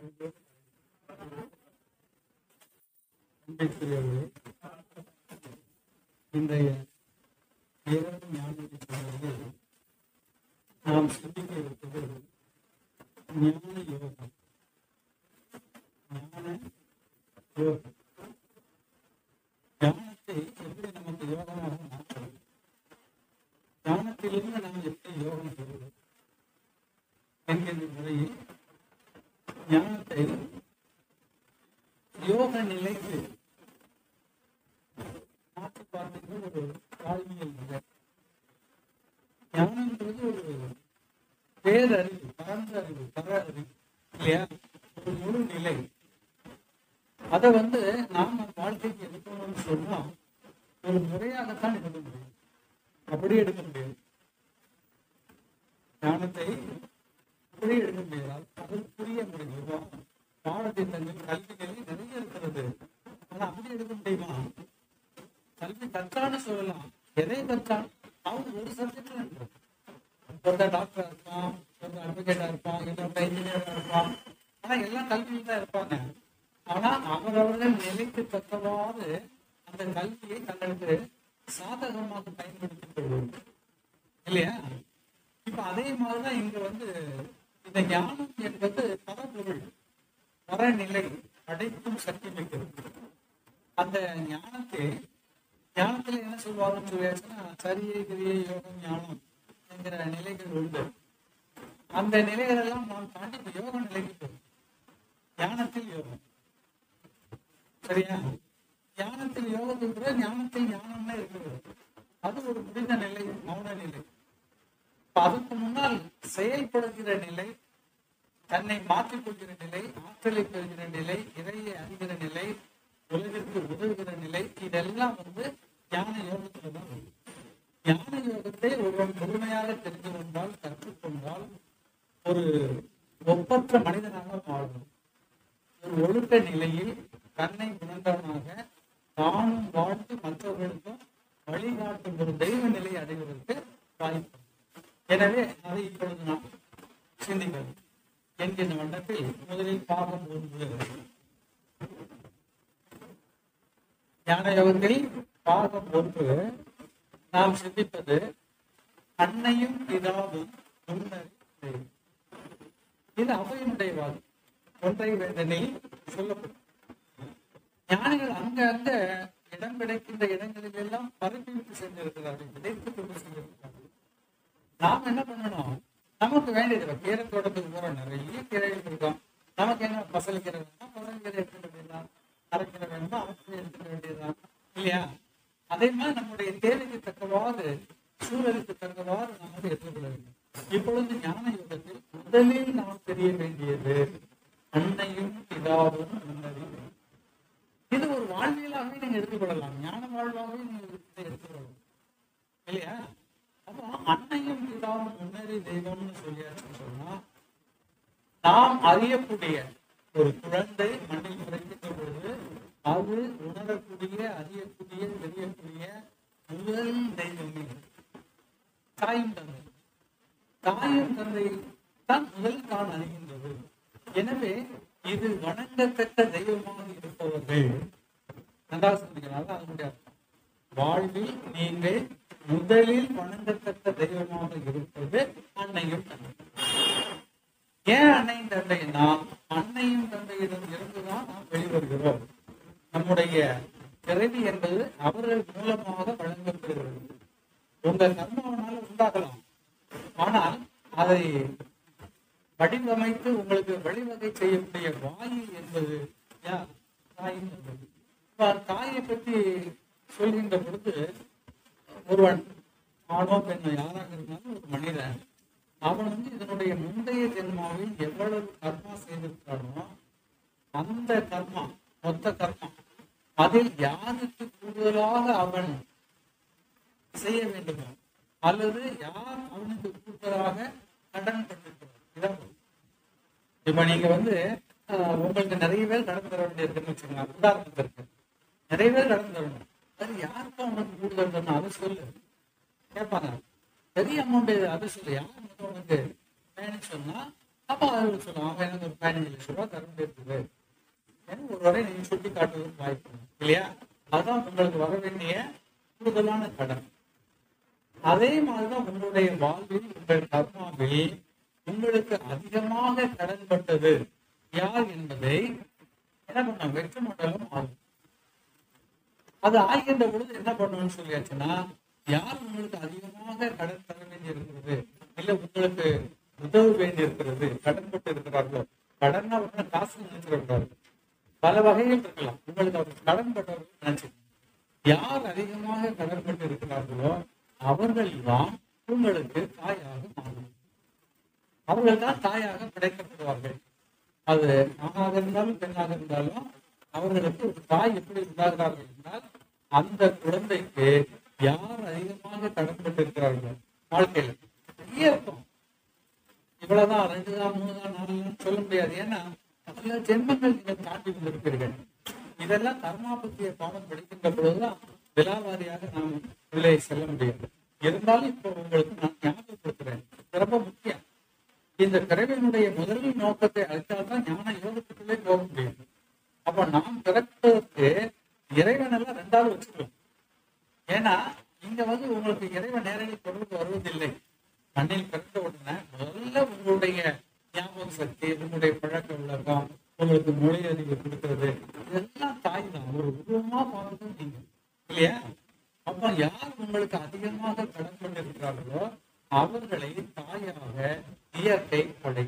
அன்பிற்குரியவர்களே, இன்றைய இரவு ஞானத்தில் நாம் சிந்திக்க இருப்பது ஞான யோகம் ஞான யோகம் ஞானத்தை எப்படி நமக்கு யோகமாக மாற்றலாம் ஞானத்திலிருந்து நாம் எப்படி யோகம் பெறுவோம் என்கின்ற முறையில் ஞானத்தை யோக நிலைக்கு மாற்றி பார்க்கின்ற ஒரு வாழ்வியல் நிலை ஞானம்ன்றது ஒரு பேரறிவு பரந்த அறிவு பர அறிவு இல்லையா ஒரு முழு நிலை அதை வந்து நாம் நம் வாழ்க்கைக்கு எடுக்கணும்னு சொன்னா ஒரு முறையாகத்தான் எடுக்க முடியும் அப்படி எடுக்க முடியாது ஞானத்தை அப்படி எடுக்க முடியாது அது புரிய முடியும் பாடத்திட்டங்கள் கல்விகள் நிறைய இருக்கிறது ஆனா அப்படி எடுக்க முடியுமா கல்வி கற்றான்னு சொல்லலாம் எதை கற்றான் அவன் ஒரு சப்ஜெக்ட்ல இருப்பான் ஒருத்தர் டாக்டரா இருப்பான் ஒருத்தர் அட்வொகேட்டா இருப்பான் இன்னொருத்தர் இன்ஜினியரா இருப்பான் ஆனா எல்லாம் கல்வியில் தான் இருப்பாங்க ஆனா அவரவர்கள் நிலைக்கு தக்கவாறு அந்த கல்வியை தங்களுக்கு சாதகமாக பயன்படுத்திக் கொள்வது இல்லையா இப்ப அதே மாதிரிதான் இங்க வந்து இந்த ஞானம் என்பது பரபொருள் பரநிலை அடைக்கும் சக்தி மிக்கது அந்த ஞானத்தை ஞானத்துல என்ன சொல்லுவாங்கன்னு சொல்லியாச்சுன்னா சரியை கிரியை யோகம் ஞானம் என்கிற நிலைகள் உண்டு அந்த நிலைகள் எல்லாம் நாம் தாண்டி இப்ப யோக நிலைக்கு போகும் ஞானத்தில் யோகம் சரியா ஞானத்தில் யோகம் இருக்கிற ஞானத்தில் ஞானம்னு இருக்கிறது அது ஒரு முடிந்த நிலை மௌன நிலை இப்ப அதுக்கு முன்னால் செயல்படுகிற நிலை தன்னை மாற்றிக் கொள்கிற நிலை ஆற்றலை பெறுகிற நிலை இறையை அறிகிற நிலை உலகிற்கு உதவுகிற நிலை இதெல்லாம் வந்து ஞான யோகத்துல தான் வரும் ஞான யோகத்தை ஒருவன் முழுமையாக தெரிந்து கொண்டால் கற்றுக்கொண்டால் ஒரு ஒப்பற்ற மனிதனாக மாறும் ஒரு ஒழுக்க நிலையில் தன்னை உணர்ந்தவனாக தானும் வாழ்ந்து மற்றவர்களுக்கும் வழிகாட்டும் ஒரு தெய்வ நிலை அடைவதற்கு வாய்ப்பு எனவே அதை இப்பொழுது நாம் சிந்திக்கலாம் என்கின்ற வண்ணத்தில் முதலில் பாகம் ஒன்று ஞான யோகத்தில் பாகம் ஒன்று நாம் சிந்திப்பது அன்னையும் பிதாவும் முன்னறி தெய்வம். இது அவையினுடைய வாதம் ஒன்றை வேதனை சொல்லப்படும் ஞானிகள் அங்க அங்க இடம் கிடைக்கின்ற இடங்களில் எல்லாம் பரப்பி விட்டு சென்றிருக்கிறார்கள் விதைத்து கொண்டு சென்றிருக்கிறார்கள் நாம் என்ன பண்ணணும் நமக்கு வேண்டியது இப்ப கீரை தோட்டத்துக்கு போறோம் நிறைய கீரைகள் இருக்கும் நமக்கு என்ன பசலிக்கீரை வேணுமா பசலிக்கீரை எடுத்துக்க வேண்டியதுதான் அரைக்கீரை வேணுமா அரைக்கீரை எடுத்துக்க வேண்டியதுதான் இல்லையா அதே மாதிரி நம்முடைய தேவைக்கு தக்கவாறு சூழலுக்கு தக்கவாறு நாம் அதை எடுத்துக்கொள்ள வேண்டும் இப்பொழுது ஞான யுகத்தில் முதலில் நாம் தெரிய வேண்டியது அன்னையும் பிதாவும் முன்னறி இது ஒரு வாழ்வியலாகவே நீங்க எடுத்துக்கொள்ளலாம் ஞான வாழ்வாகவே நீங்க இதை எடுத்துக்கொள்ளலாம் இல்லையா அப்போ அன்னையும் பிதாவும் முன்னறி தெய்வம்னு சொல்லியாச்சுன்னு சொன்னா நாம் அறியக்கூடிய ஒரு குழந்தை மண்ணில் பிறக்கின்ற பொழுது அது உணரக்கூடிய அறியக்கூடிய தெரியக்கூடிய முதல் தெய்வமே தாயும் தந்தை தாயும் தந்தை தான் முதல் தான் அறிகின்றது எனவே இது வணங்கத்தக்க தெய்வமாக இருப்பவர்கள் நன்றாக சொல்லுகிறாங்க அதனுடைய அர்த்தம் வாழ்வில் நீங்கள் முதலில் வணங்கத்தக்க தெய்வமாக இருப்பது அன்னையும் தந்தை ஏன் அன்னையும் தந்தை நாம் அன்னையும் தந்தையிடம் இருந்துதான் நாம் வெளிவருகிறோம் நம்முடைய பிறவி என்பது அவர்கள் மூலமாக வழங்கப்படுகிறது உங்க கர்மாவனால உண்டாகலாம் ஆனால் அதை வடிவமைத்து உங்களுக்கு வழிவகை செய்யக்கூடிய வாயு என்பது யார் தாயின் என்பது இப்ப தாயை பற்றி சொல்கின்ற பொழுது ஒருவன் ஆணோ பெண்ணோ யாராக இருந்தாலும் ஒரு மனிதன் அவன் வந்து இதனுடைய முந்தைய ஜென்மாவில் எவ்வளவு கர்மா செய்திருக்கானோ அந்த கர்மா மொத்த கர்மா அதில் யாருக்கு கூடுதலாக அவன் செய்ய வேண்டுமோ அல்லது யார் அவனுக்கு கூடுதலாக கடன் பட்டிருக்கிறார் இதான் இப்ப நீங்க வந்து ஆஹ், உங்களுக்கு நிறைய பேர் கடன் தர வேண்டியிருக்குன்னு வச்சுக்கோங்க உதாரணத்திற்கு நிறைய பேர் கடன் தரணும் அது யாருக்கு அவனுக்கு கூடுதல் தரணும் அதை சொல்லு கேட்பாங்க பெரிய அமௌண்ட் அது சொல்லு யார் வந்து உனக்கு வேணும்னு சொன்னா அப்ப அவர்கள் சொல்லுவாங்க "அப்ப எனக்கு ஒரு பதினஞ்சு லட்சம் ரூபாய் தர முடியாது ஏன்னா ஒரு வரை நீங்க சுட்டி காட்டுவதற்கு வாய்ப்பு இல்லை. இல்லையா அதான் உங்களுக்கு வர வேண்டிய கூடுதலான கடன் அதே மாதிரிதான் உங்களுடைய வாழ்வில் உங்கள் கர்மாவில் உங்களுக்கு அதிகமாக கடன்பட்டது யார் என்பதை என்ன பண்ண வெற்றி மண்டலம் ஆகும் அது ஆகின்ற பொழுது என்ன பண்ணணும்னு சொல்லியாச்சுன்னா யார் உங்களுக்கு அதிகமாக கடன் தர வேண்டி இருக்கிறது இல்ல உங்களுக்கு உதவ வேண்டி இருக்கிறது கடன்பட்டு இருக்கிறார்களோ கடன் அவங்க காசு நினைச்சிடக்கூடாது பல வகையில் இருக்கலாம் உங்களுக்கு அவர் கடன் பட்டவர்கள் நினைச்சிருக்கணும் யார் அதிகமாக கடன்பட்டு இருக்கிறார்களோ அவர்கள் தான் உங்களுக்கு தாயாக மாறும் அவர்கள் தான் தாயாக படைக்கப்படுவார்கள் அது ஆணாக இருந்தாலும் பெண்ணாக இருந்தாலும் அவர்களுக்கு ஒரு தாய் எப்படி உண்டாகிறார்கள் என்றால் அந்த குழந்தைக்கு யார் அதிகமாக கடன்பட்டு இருக்கிறார்களோ வாழ்க்கையில பெரிய இருக்கும் இவ்வளவுதான் ரெண்டு தான் மூணு தான் நாலு தான் சொல்ல முடியாது ஏன்னா பல ஜென்மங்கள் நீங்கள் தாண்டி கொண்டிருப்பீர்கள் இதெல்லாம் கர்மா பற்றிய பாடம் படிக்கின்ற பொழுதுதான் விலாவாரியாக நாம் உள்ளே செல்ல முடியும் இருந்தாலும் இப்போ உங்களுக்கு நான் ஞாபகப்படுத்துறேன் இது ரொம்ப முக்கியம் இந்த பிறவினுடைய முதல் நோக்கத்தை அளித்தால்தான் ஞான யோகத்துக்குள்ளே போக முடியும் அப்ப நாம் பிறப்பதற்கு இறைவன் எல்லாம் ரெண்டாவது வச்சுக்கிறோம் ஏன்னா இங்க வந்து உங்களுக்கு இறைவன் நேரடி தொடர்பு வருவதில்லை மண்ணில் பிறந்த உடனே முதல்ல உங்களுடைய ஞாபக சக்தி உங்களுடைய பழக்க விளக்கம் உங்களுக்கு மொழி அறிவு கொடுக்கிறது இதெல்லாம் தாய் தான் ஒரு உருவமா பார்க்கறது நீங்க இல்லையா அப்ப யார் உங்களுக்கு அதிகமாக கடன் கொண்டிருக்கிறார்களோ அவர்களை தாயாக இயற்கை படை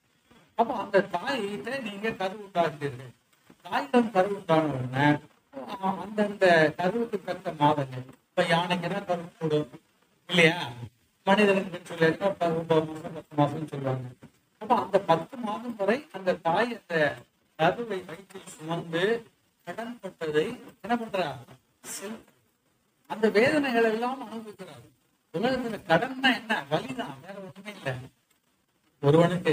அப்ப அந்த தாயிட்ட நீங்க கரு உண்டாகிறீர்கள் தாயிடம் கரு உண்டான உடனே அஹ் அந்தந்த கருவுக்கு தக்க மாதங்கள் இப்ப யானைக்குன்னா கரு கூடும் இல்லையா மனிதனுக்கு சொல்லியாச்சுன்னா ப- ஒன்பது மாசம் பத்து மாசம் சொல்லுவாங்க அப்ப அந்த பத்து மாதம் வரை அந்த தாய் அந்த கருவை வயிற்றில் சுமந்து கடன் பட்டதை என்ன பண்றா செலுத்து அந்த வேதனைகள் எல்லாம் அனுபவிக்கிறார் உலகத்துல கடன்னா என்ன வலிதான் வேற ஒண்ணுமே இல்லை ஒருவனுக்கு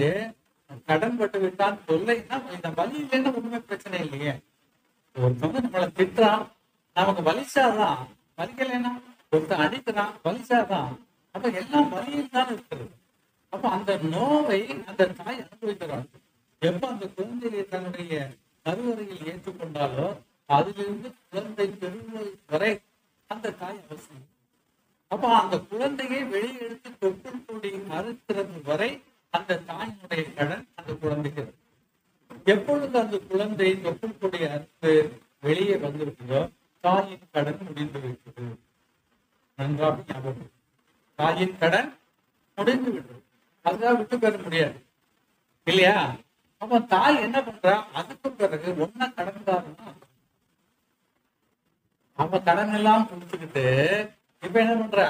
கடன் பட்டு விட்டான் தொல்லைன்னா இந்த வலி இல்லைன்னா ஒண்ணுமே பிரச்சனை இல்லையே ஒருத்தவங்க நம்மளை திட்டுறான் நமக்கு வலிச்சாதான் வலிக்கலைன்னா ஒருத்தன் அடிக்கிறான் வலிச்சாதான் அப்ப எல்லாம் வலியில் தான் இருக்கிறது அப்ப அந்த நோவை அந்த தாய் அனுபவிக்கிறாள் எப்ப அந்த குழந்தையை தன்னுடைய கருவறையில் ஏற்றுக்கொண்டாலோ அதிலிருந்து குழந்தை பெறுவது வரை அந்த தாய் அவசியம் அப்ப அந்த குழந்தையை வெளியே எடுத்து தொப்புள் கூடி அறுக்கிறது வரை அந்த தாயினுடைய கடன் அந்த குழந்தைக்கு இருக்கு. எப்பொழுது அந்த குழந்தை தொப்புள் கொடி அறுத்து வெளியே வந்திருக்குதோ தாயின் கடன் முடிந்து விட்டது நன்றாக ஞாபகம் தாயின் கடன் முடிந்து விட்டது அதுதான் விட்டு பெற முடியாது இல்லையா அப்ப தாய் என்ன பண்றா அதுக்கு பிறகு ஒன்ன கடன்காரனா அவ கடன் எல்லாம் கொடுத்துக்கிட்டு இப்ப என்ன பண்றா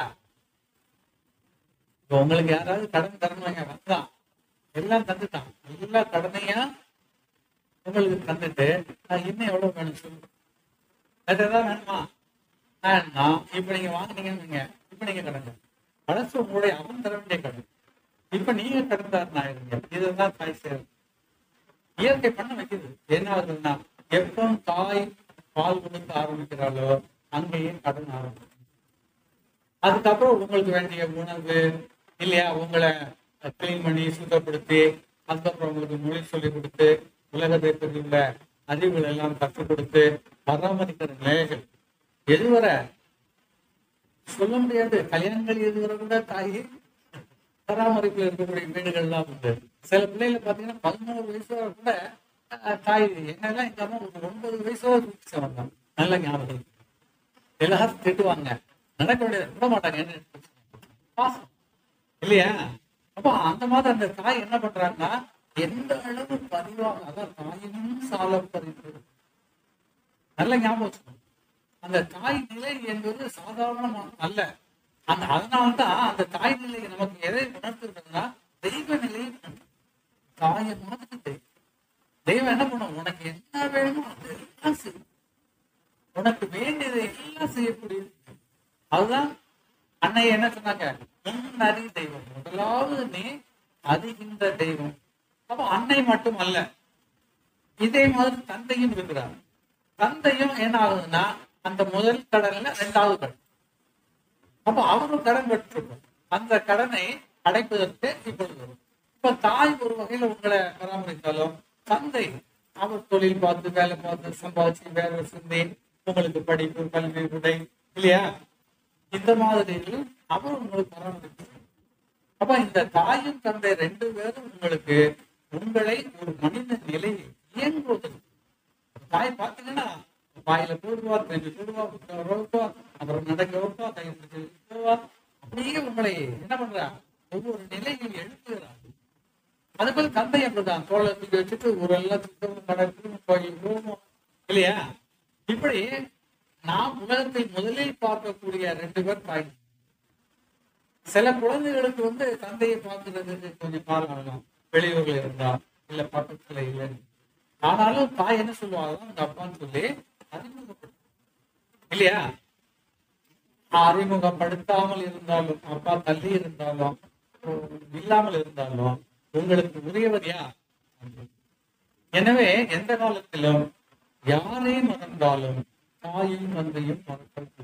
இப்ப உங்களுக்கு யாராவது கடன் தரணுங்க வந்தான் எல்லாம் தந்துட்டான் எல்லா கடனையும் உங்களுக்கு தந்துட்டு நான் இன்னும் எவ்வளவு வேணும் சொல்லு அது ஏதாவது வேணுமா வேணும்னா இப்ப நீங்க வாங்குனீங்கன்னு இப்ப நீங்க கடங்க பழசு உங்களுடைய அவன் தர வேண்டிய கடன் இப்ப நீங்க கடன்தாரன் ஆயிருங்க இதுதான் தாய் சேவை இயற்கை பண்ண வைக்குது என்ன ஆகுதுன்னா எப்போ தாய் பால் கொடுக்க ஆரம்பிக்கிறாளோ அங்கேயே கடன் ஆரம்பிக்கும் அதுக்கப்புறம் உங்களுக்கு வேண்டிய உணவு இல்லையா உங்களை கிளீன் பண்ணி சுத்தப்படுத்தி அதுக்கப்புறம் உங்களுக்கு மொழி சொல்லி கொடுத்து உலகத்தை பற்றியுள்ள அறிவுகள் எல்லாம் கற்றுக் கொடுத்து பராமரிக்கிற நிலைகள் எதுவரை சொல்ல முடியாது கல்யாணங்கள் எதுவரை கூட தாய் பராமரிப்புல இருக்கக்கூடிய வீடுகள்லாம் உண்டு சில பிள்ளைகளை பாத்தீங்கன்னா பதினோரு வயசு வரை கூட அஹ், தாய் என்னெல்லாம் எங்க அம்மா ஒரு ஒன்பது வயசு வரை வந்தாங்க நல்ல ஞாபகம் இருக்கு. எல்லாரும் திட்டுவாங்க நடக்க முடியாது விட மாட்டாங்க என்ன பாசம் இல்லையா அப்போ அந்த மாதிரி அந்த தாய் என்ன பண்றாங்கன்னா எந்த அளவு பதிவாக அதான் தாயினும் சால பறிப்பு நல்ல ஞாபகம் வச்சுக்கணும். அந்த தாய் நிலை என்பது சாதாரணமா அல்ல அந்த அதனால்தான் அந்த தாய் நிலை நமக்கு எதை உணர்த்துறதுன்னா தெய்வ நிலையை உணர்த்துது. தாயை மாதிரி தெய்வம் தெய்வம் என்ன பண்ணும் உனக்கு என்ன வேணுமோ அதெல்லாம் செய்யும் உனக்கு வேண்டியதை எல்லாம் செய்யக்கூடியது அதுதான் அன்னை என்ன சொன்னாங்க முன்னறி தெய்வம் முதலாவது நீ அறிகின்ற தெய்வம் அப்ப அன்னை மட்டும் அல்ல இதே மாதிரி தந்தையும் இருக்கிறார் தந்தையும் என்ன ஆகுதுன்னா அந்த முதல் கடன்ல ரெண்டாவது கடன் அப்ப அவரும் கடன் பெற்றிருக்கும் அந்த கடனை அடைப்பதற்கு இப்பொழுது வரும் இப்ப தாய் ஒரு வகையில உங்களை பராமரித்தாலும் தந்தை அவர் தொழில் பார்த்து வேலை பார்த்து சம்பாதிச்சு வேலை செஞ்சு உங்களுக்கு படிப்பு கல்வி உடை இல்லையா இந்த மாதிரி அவர் உங்களுக்கு பராமரிக்கிறார் அப்ப இந்த தாயும் தந்தை ரெண்டு பேரும் உங்களுக்கு உங்களை ஒரு மனித நிலையில் இயங்குவதற்கு தாய் பார்த்தீங்கன்னா வாயில போடுவா ரெண்டு போடுவா வைப்பா அப்புறம் நடக்க வைப்பா கை பிடிச்சு போவா அப்படியே உங்களை என்ன பண்றா ஒவ்வொரு நிலையில் எழுப்புகிறார் அது போல தந்தை அப்படிதான் தோலை தூக்கி வச்சுட்டு ஒரு எல்லாம் சுத்தமும் நடக்கும் கோயில் போவோம் இல்லையா இப்படி நாம் உலகத்தில் முதலில் பார்க்கக்கூடிய ரெண்டு பேர் தாய் சில குழந்தைகளுக்கு வந்து தந்தையை பார்க்கறதுக்கு கொஞ்சம் காலம் ஆகலாம் வெளியூர்ல இருந்தா இல்ல பக்கத்துல இல்லைன்னு ஆனாலும் தாய் என்ன சொல்லுவாங்க உங்க அப்பான்னு சொல்லி அறிமுகப்படுத்த இல்லையா அறிமுகப்படுத்தாமல் இருந்தாலும் அப்பா தள்ளி இருந்தாலும் இல்லாமல் இருந்தாலும் உங்களுக்கு உரியவர் யார் எனவே எந்த காலத்திலும் யாரை மறந்தாலும் தாயும் தந்தையும் மறக்கிறது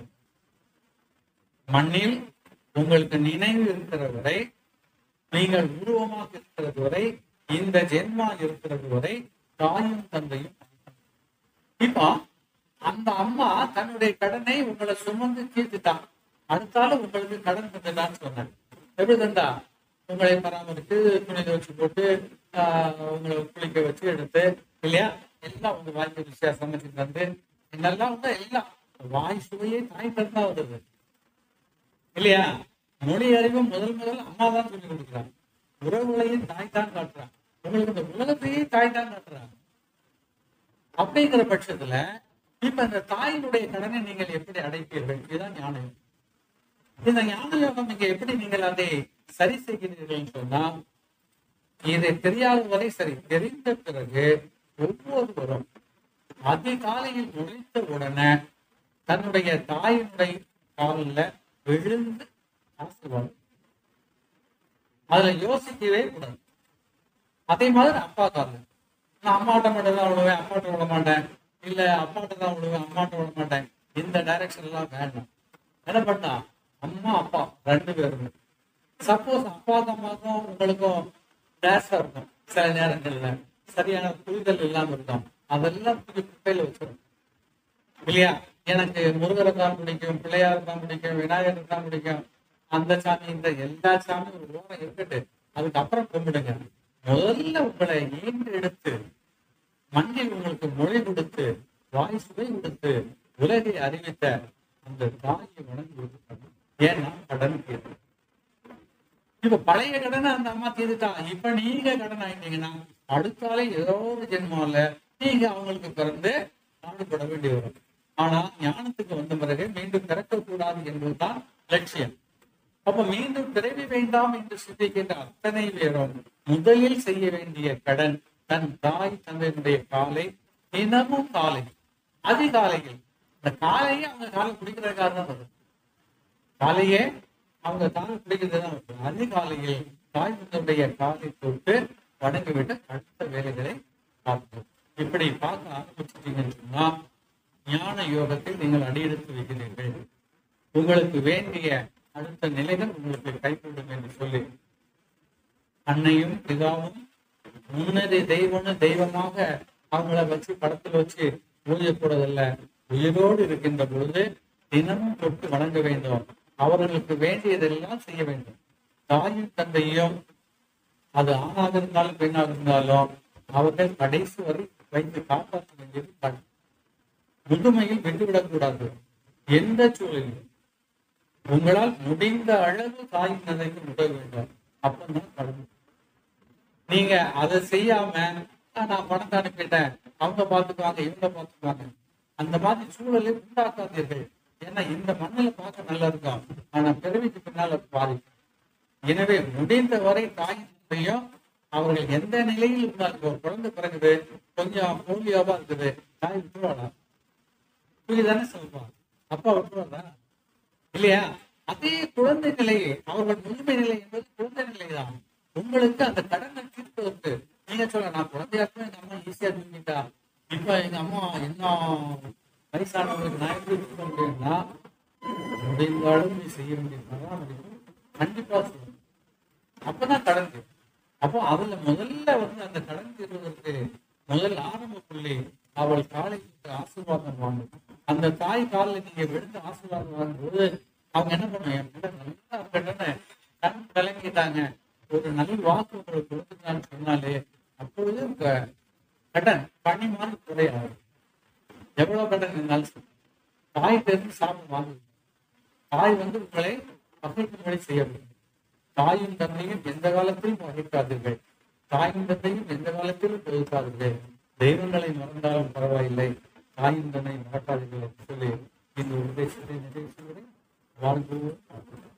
மண்ணில் உங்களுக்கு நினைவு இருக்கிற வரை நீங்கள் உருவமாக இருக்கிறது வரை இந்த ஜென்மா இருக்கிறது வரை தாயும் தந்தையும் இப்போ அந்த அம்மா தன்னுடைய கடனை உங்களை சுமந்து தீர்த்துட்டான் அடுத்தாலும் உங்களுக்கு கடன் தந்துட்டான்னு சொன்னேன் எப்படி தந்தா உங்களை பராமரித்து துணி வச்சு போட்டு ஆஹ் உங்களை குளிக்க வச்சு எடுத்து இல்லையா எல்லாம் உங்க வாய்ப்பு விஷயம் சமைச்சு தந்து என்னெல்லாம் வந்து எல்லாம் வாய் சுவையே தாய் தந்தா வருது இல்லையா மொழி அறிவு முதல் முதல் அம்மா தான் சொல்லி கொடுக்குறாங்க உறவுகளையும் தாய் தான் காட்டுறாங்க உங்களுக்கு இந்த உலகத்தையே தாய் தான் காட்டுறாங்க அப்படிங்கிற பட்சத்துல இப்ப இந்த தாயினுடைய கடனை நீங்கள் எப்படி அடைப்பீர்கள் இதுதான் ஞானம் இந்த ஞான யோகம் நீங்க எப்படி நீங்கள் அதை சரி செய்கிறீர்கள் சொன்னா இதை தெரியாத வரை சரி தெரிந்த பிறகு ஒவ்வொருவரும் அதிகாலையில் முடித்த உடனே தன்னுடைய தாயினுடைய காலில் விழுந்து ஆசீர்வாதம் அதுல யோசிக்கவே கூடாது அதே மாதிரி அப்பா காலில் நான் அம்மாட்ட மட்டும் தான் விழுவேன் அப்பாட்ட விட மாட்டேன் இல்ல அப்பாட்ட தான் விழுவேன் அம்மாட்ட விட மாட்டேன் இந்த டைரக்ஷன் எல்லாம் வேண்டாம் என்ன பண்ணா அம்மா அப்பா ரெண்டு பேருமே சப்போஸ் அப்பாவுக்கும் அம்மாவுக்கும் உங்களுக்கும் டேஷா இருக்கும் சில நேரங்கள்ல சரியான புரிதல் இல்லாம இருக்கும் அதெல்லாம் தூக்கி குப்பையில வச்சிடும் இல்லையா எனக்கு முருகரை தான் பிடிக்கும் பிள்ளையார் தான் பிடிக்கும் விநாயகர் தான் பிடிக்கும் அந்த சாமி இந்த எல்லா சாமியும் ஒரு ஓரம் இருக்கட்டு அதுக்கப்புறம் கும்பிடுங்க முதல்ல உங்களை ஈண்டு எடுத்து மண்ணில் உங்களுக்கு மொழி கொடுத்து வாய் சுவை கொடுத்து உலகை அறிவித்த அந்த தாயை வணங்கி கொடுத்தாங்க ஏன்னா கடன் தீர்வு இப்ப பழைய கடனை அந்த அம்மா தீர்த்துட்டாங்க இப்ப நீங்க கடன் ஆயிட்டீங்கன்னா அடுத்தாலே ஏதோ ஒரு ஜென்மால நீங்க அவங்களுக்கு பிறந்து பாடுபட வேண்டி வரும் ஆனா ஞானத்துக்கு வந்த பிறகு மீண்டும் பிறக்க கூடாது என்பதுதான் லட்சியம் அப்ப மீண்டும் பிறவி வேண்டாம் என்று சிந்திக்கின்ற அத்தனை பேரும் முதலில் செய்ய வேண்டிய கடன் தன் தாய் தந்தையினுடைய காலை தினமும் காலை அதிகாலையில் இந்த காலையே அவங்க காலை குடிக்கிறதுக்காக தான் வரும் காலையே அவங்க காலை குடிக்கிறது தான் வரும் அதிகாலையில் தாய் தந்தையுடைய காலை தொட்டு வணங்கிவிட்டு அடுத்த வேலைகளை பார்ப்போம் இப்படி பார்க்க ஆரம்பிச்சிட்டீங்கன்னு சொன்னா ஞான யோகத்தில் நீங்கள் அடியெடுத்து வைக்கிறீர்கள் உங்களுக்கு வேண்டிய அடுத்த நிலைகள் உங்களுக்கு கைகூடும் என்று சொல்லி அன்னையும் பிதாவும் முன்னரே தெய்வம்னு தெய்வமாக அவங்கள வச்சு படத்துல வச்சு பூஜை போடுறதில்ல உயிரோடு இருக்கின்ற பொழுது தினமும் தொட்டு வணங்க வேண்டும் அவர்களுக்கு வேண்டியதெல்லாம் செய்ய வேண்டும் தாயும் தந்தையும் அது ஆணாக இருந்தாலும் பெண்ணாக இருந்தாலும் அவர்கள் கடைசி வரை வைத்து காப்பாற்ற வேண்டியது கண் முதுமையில் விட்டுவிடக்கூடாது எந்த சூழலிலும் உங்களால் முடிந்த அளவு தாய் தந்தைக்கு உதவ வேண்டும் அப்பதான் கடமை நீங்க அதை செய்யாம "ஆ, நான் பணத்தை அனுப்பிட்டேன் அவங்க பார்த்துக்குவாங்க இவங்க பார்த்துக்குவாங்க அந்த மாதிரி சூழலை உண்டாக்காதீர்கள் ஏன்னா இந்த மண்ணில பார்க்க நல்லா இருக்கும் ஆனா பிறவிக்கு பின்னால பாதிக்கும் எனவே முடிந்த வரை தாய் தந்தையும் அவர்கள் எந்த நிலையில் இருந்தாலும் ஒரு குழந்தை பிறகுது கொஞ்சம் போலியோவா இருக்குது தாய் விட்டுருவாளா தானே சொல்லுவான் அப்பா விட்டுருவாரா இல்லையா அதே குழந்தை நிலை அவர்கள் முழுமை நிலை என்பது குழந்தை நிலைதான் உங்களுக்கு அந்த கடனை தீர்ப்பதற்கு நீங்க சொல்ல நான் குழந்தையா இருப்பேன் எங்க அம்மா ஈஸியா தூங்கிட்டா இப்ப எங்க அம்மா என்ன வயசானவங்களுக்கு நான் எப்படி இருக்க முடியும்னா முடிந்தாலும் நீ செய்ய வேண்டிய பராமரிப்பு கண்டிப்பா செய்யணும் அப்பதான் கடன் தீரும். அப்போ அதுல முதல்ல வந்து அந்த கடன் தீர்வதற்கு முதல் ஆரம்ப புள்ளி அவள் காலைக்கு ஆசீர்வாதம் வாங்கும் அந்த தாய் காலில் நீங்க விழுந்து ஆசீர்வாதம் வாங்கும்போது அவங்க என்ன பண்ணுவாங்க என் பிள்ளை நல்லா இருக்கட்டும்னு கண் கலங்கிட்டாங்க ஒரு நல்ல வாக்கு உங்களுக்கு கொடுத்துட்டான்னு சொன்னாலே அப்பொழுது உங்க கடன் பணிமான குறையாது எவ்வளவு கடன் இருந்தாலும் சரி. தாய் தெரிந்து சாப்பிட வாங்குது தாய் வந்து உங்களை பகைக்கும்படி செய்ய வேண்டும் தாயும் தந்தையும் எந்த காலத்திலும் பகைக்காதீர்கள் தாயும் தந்தையும் எந்த காலத்திலும் ஒதுக்காதீர்கள் தெய்வங்களை மறந்தாலும் பரவாயில்லை தாயும் தன்னை மறக்காதீர்கள் என்று சொல்லி இந்த உபதேசத்தை நிறைவு செய்கிறேன் வாழ்வு